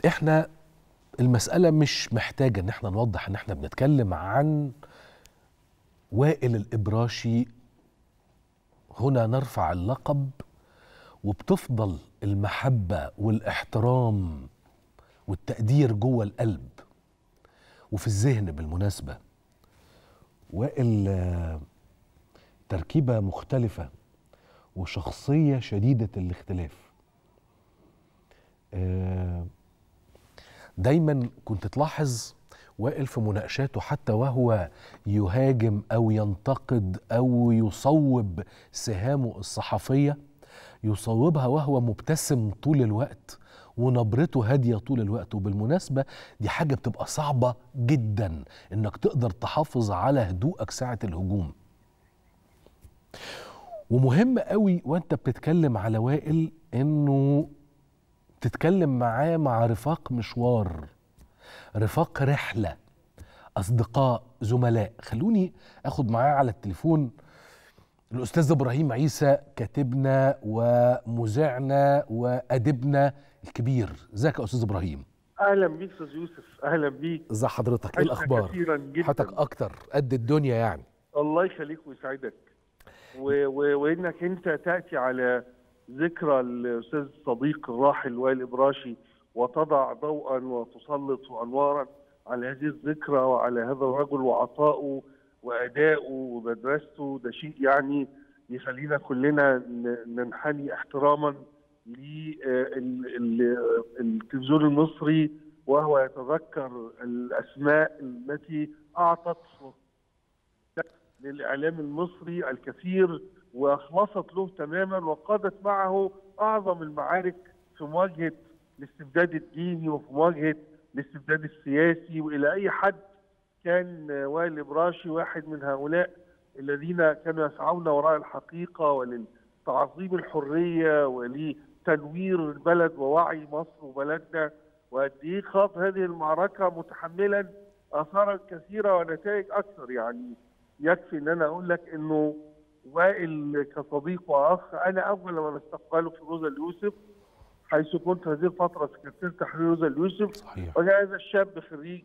احنا المسألة مش محتاجة ان احنا نوضح ان احنا بنتكلم عن وائل الإبراشي هنا نرفع اللقب وبتفضل المحبة والاحترام والتقدير جوه القلب وفي الذهن بالمناسبة وائل آه، تركيبة مختلفة وشخصية شديدة الاختلاف آه، دايما كنت تلاحظ وائل في مناقشاته حتى وهو يهاجم او ينتقد او يصوب سهامه الصحفيه يصوبها وهو مبتسم طول الوقت ونبرته هاديه طول الوقت وبالمناسبه دي حاجه بتبقى صعبه جدا انك تقدر تحافظ على هدوءك ساعه الهجوم ومهم قوي وانت بتتكلم على وائل انه تتكلم معاه مع رفاق مشوار رفاق رحله اصدقاء زملاء خلوني اخد معاه على التليفون الاستاذ ابراهيم عيسى كاتبنا ومذيعنا واديبنا الكبير ازيك يا استاذ ابراهيم اهلا بيك استاذ يوسف اهلا بيك ازي حضرتك ايه عشنا الاخبار كثيرا جدا حضرتك اكتر قد الدنيا يعني الله يخليك ويسعدك و... و... وانك انت تاتي على ذكرى الاستاذ الصديق الراحل وائل ابراشي وتضع ضوءا وتسلط انوارا على هذه الذكرى وعلى هذا الرجل وعطائه وادائه ومدرسته ده شيء يعني يخلينا كلنا ن- ننحني احتراما للتلفزيون المصري وهو يتذكر الاسماء التي اعطت للاعلام المصري الكثير واخلصت له تماما وقادت معه اعظم المعارك في مواجهه الاستبداد الديني وفي مواجهه الاستبداد السياسي والى اي حد كان وائل ابراشي واحد من هؤلاء الذين كانوا يسعون وراء الحقيقه ولتعظيم الحريه ولتنوير البلد ووعي مصر وبلدنا وقد ايه خاض هذه المعركه متحملا اثارا كثيره ونتائج اكثر يعني يكفي ان انا اقول لك انه وائل كصديق واخ انا اول من استقبله في روزا اليوسف حيث كنت هذه الفتره سكرتير تحرير روزا اليوسف صحيح وجاء هذا الشاب خريج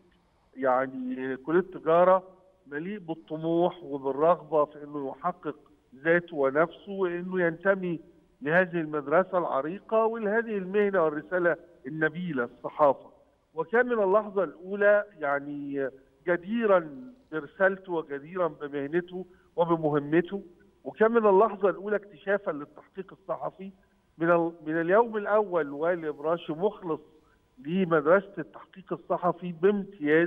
يعني كليه تجاره مليء بالطموح وبالرغبه في انه يحقق ذاته ونفسه وانه ينتمي لهذه المدرسه العريقه ولهذه المهنه والرساله النبيله الصحافه وكان من اللحظه الاولى يعني جديرا برسالته وجديرا بمهنته وبمهمته وكان من اللحظه الاولى اكتشافا للتحقيق الصحفي من ال- من اليوم الاول وائل ابراشي مخلص لمدرسه التحقيق الصحفي بامتياز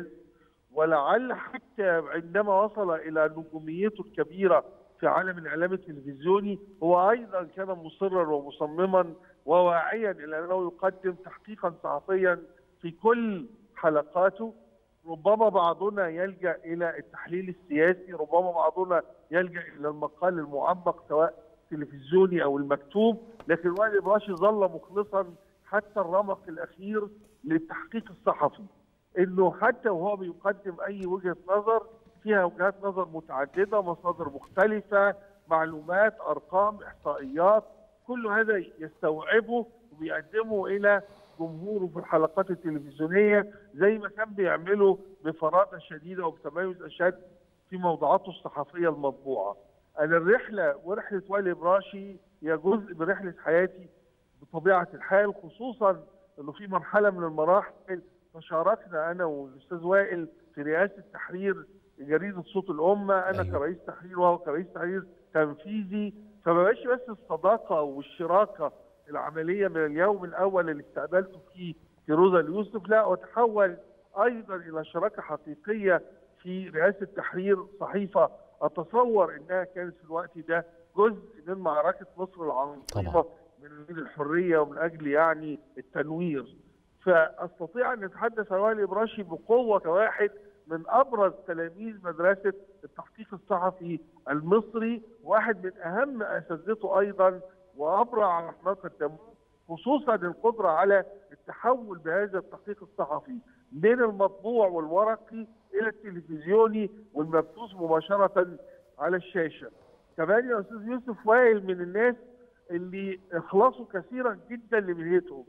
ولعل حتى عندما وصل الى نجوميته الكبيره في عالم الاعلام التلفزيوني هو ايضا كان مصرا ومصمما وواعيا الى انه يقدم تحقيقا صحفيا في كل حلقاته ربما بعضنا يلجا الى التحليل السياسي ربما بعضنا يلجا الى المقال المعمق سواء التلفزيوني او المكتوب لكن وائل ابراشي ظل مخلصا حتى الرمق الاخير للتحقيق الصحفي انه حتى وهو بيقدم اي وجهه نظر فيها وجهات نظر متعدده مصادر مختلفه معلومات ارقام احصائيات كل هذا يستوعبه وبيقدمه الى جمهوره في الحلقات التلفزيونيه زي ما كان بيعمله بفراغه شديده وبتميز اشد في موضوعاته الصحفيه المطبوعه. انا الرحله ورحله وائل ابراشي هي جزء من رحله حياتي بطبيعه الحال خصوصا انه في مرحله من المراحل تشاركنا انا والاستاذ وائل في رئاسه تحرير جريده صوت الامه انا أيوة. أيوه. كرئيس تحرير وهو كرئيس تحرير تنفيذي فما بقاش بس الصداقه والشراكه العمليه من اليوم الاول اللي استقبلته فيه في روزا اليوسف لا وتحول ايضا الى شراكه حقيقيه في رئاسه تحرير صحيفه اتصور انها كانت في الوقت ده جزء من معركه مصر طبعا. العظيمه من اجل الحريه ومن اجل يعني التنوير فاستطيع ان اتحدث عن وائل ابراشي بقوه كواحد من ابرز تلاميذ مدرسه التحقيق الصحفي المصري واحد من اهم اساتذته ايضا وابرع ما قدموه خصوصا القدره على التحول بهذا التحقيق الصحفي من المطبوع والورقي الى التلفزيوني والمبثوث مباشره على الشاشه. كمان يا استاذ يوسف وائل من الناس اللي اخلصوا كثيرا جدا لمهنتهم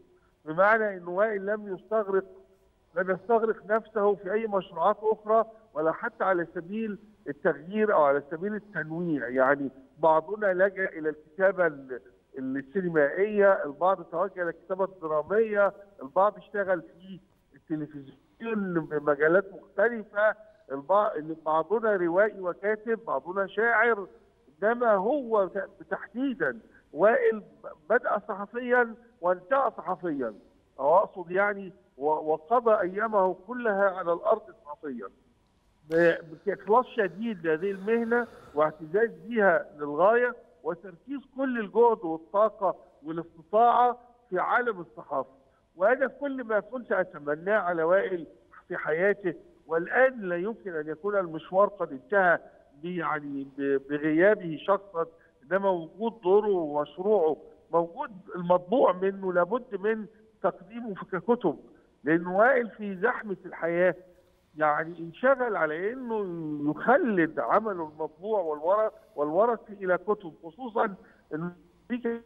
بمعنى ان وائل لم يستغرق لم يستغرق نفسه في اي مشروعات اخرى ولا حتى على سبيل التغيير او على سبيل التنويع يعني بعضنا لجا الى الكتابه ال- السينمائيه البعض توجه الى الكتابه الدراميه البعض اشتغل في التلفزيون بمجالات مختلفه البعض بعضنا روائي وكاتب بعضنا شاعر انما هو تحديدا وائل بدا صحفيا وانتهى صحفيا او اقصد يعني و- وقضى ايامه كلها على الارض صحفيا ب- باخلاص شديد لهذه المهنه واعتزاز بها للغايه وتركيز كل الجهد والطاقه والاستطاعه في عالم الصحافه وهذا كل ما كنت اتمناه على وائل في حياته والان لا يمكن ان يكون المشوار قد انتهى ب- يعني ب- بغيابه شخصا انما وجود دوره ومشروعه موجود المطبوع منه لابد من تقديمه في ككتب لان وائل في زحمه الحياه يعني انشغل على انه يخلد عمله المطبوع والورق والورق الى كتب خصوصا انه دي كانت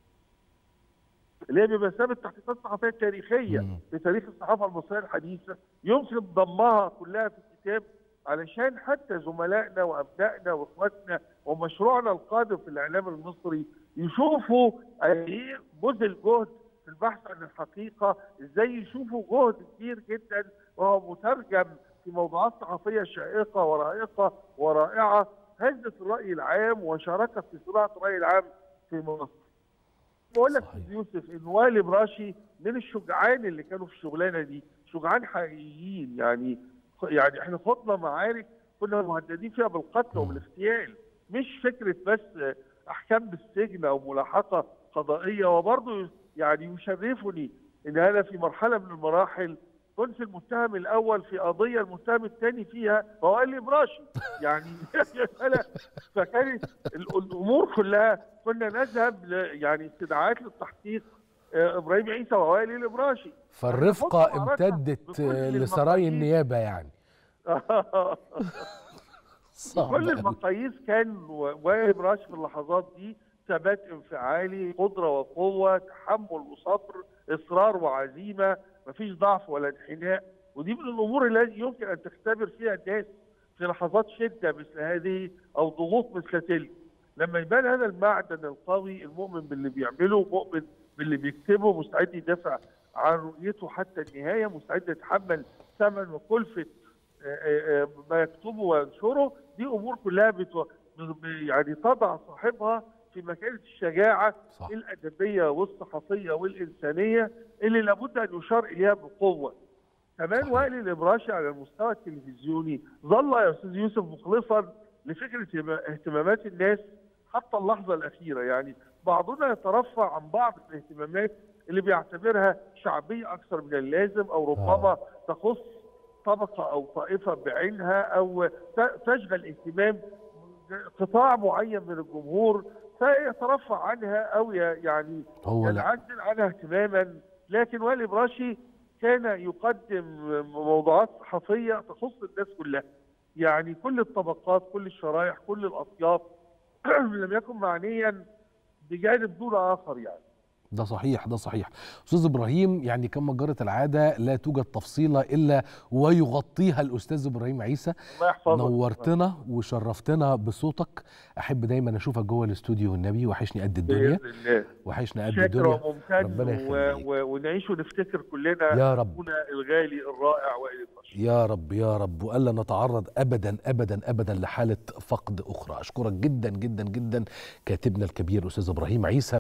اللي هي بمثابه التحقيقات الصحفيه التاريخيه مم. في تاريخ الصحافه المصريه الحديثه يمكن ضمها كلها في الكتاب علشان حتى زملائنا وابنائنا واخواتنا ومشروعنا القادم في الاعلام المصري يشوفوا قد ايه بذل جهد في البحث عن الحقيقه ازاي يشوفوا جهد كبير جدا وهو مترجم في موضوعات صحفيه شائقه ورائقه ورائعه هزت الراي العام وشاركت في صناعه الراي العام في مصر. بقول لك صحيح. أستاذ يوسف ان والي براشي من الشجعان اللي كانوا في الشغلانه دي، شجعان حقيقيين يعني يعني احنا خضنا معارك كنا مهددين فيها بالقتل مم. وبالاغتيال مش فكره بس احكام بالسجن او ملاحقه قضائيه وبرضه يعني يشرفني ان انا في مرحله من المراحل كنت المتهم الاول في قضيه المتهم الثاني فيها هو قال لي براشي يعني انا فكانت ال- الامور كلها كنا نذهب ل- يعني استدعاءات للتحقيق آه، ابراهيم عيسى ووائل الابراشي فالرفقه بنحط معركة امتدت بكل لسراي المقاييس. النيابه يعني صعب كل أوي. المقاييس كان و- وائل براشي في اللحظات دي ثبات انفعالي قدره وقوه تحمل وصبر اصرار وعزيمه مفيش ضعف ولا انحناء ودي من الامور التي يمكن ان تختبر فيها الناس في لحظات شده مثل هذه او ضغوط مثل تلك لما يبان هذا المعدن القوي المؤمن باللي بيعمله مؤمن باللي بيكتبه مستعد يدافع عن رؤيته حتى النهايه مستعد يتحمل ثمن وكلفه آه، آه، آه، ما يكتبه وينشره دي امور كلها بتو... ب- يعني تضع صاحبها في مكانه الشجاعه صح الادبيه والصحفيه والانسانيه اللي لابد ان يشار اليها بقوه. كمان صحيح. وائل الابراشي على المستوى التلفزيوني ظل يا استاذ يوسف مخلصا لفكره اهتما- اهتمامات الناس حتى اللحظه الاخيره يعني بعضنا يترفع عن بعض الاهتمامات اللي بيعتبرها شعبيه اكثر من اللازم او ربما تخص طبقه او طائفه بعينها او ت- تشغل اهتمام قطاع معين من الجمهور فيترفع عنها او ي- يعني هو لا ينعزل عنها اهتماما لكن والي براشي كان يقدم موضوعات صحفيه تخص الناس كلها يعني كل الطبقات كل الشرائح كل الاطياف لم يكن معنيا بجانب دون اخر يعني ده صحيح ده صحيح استاذ ابراهيم يعني كما جرت العاده لا توجد تفصيله الا ويغطيها الاستاذ ابراهيم عيسى الله يحفظك نورتنا وشرفتنا بصوتك احب دايما اشوفك جوه الاستوديو والنبي وحشني قد الدنيا باذن الله وحشنا قد شاكر الدنيا وممتن ربنا و... يخليك. و... ونعيش ونفتكر كلنا يا رب اخونا الغالي الرائع وائل البشر يا رب يا رب والا نتعرض ابدا ابدا ابدا لحاله فقد اخرى اشكرك جدا جدا جدا كاتبنا الكبير استاذ ابراهيم عيسى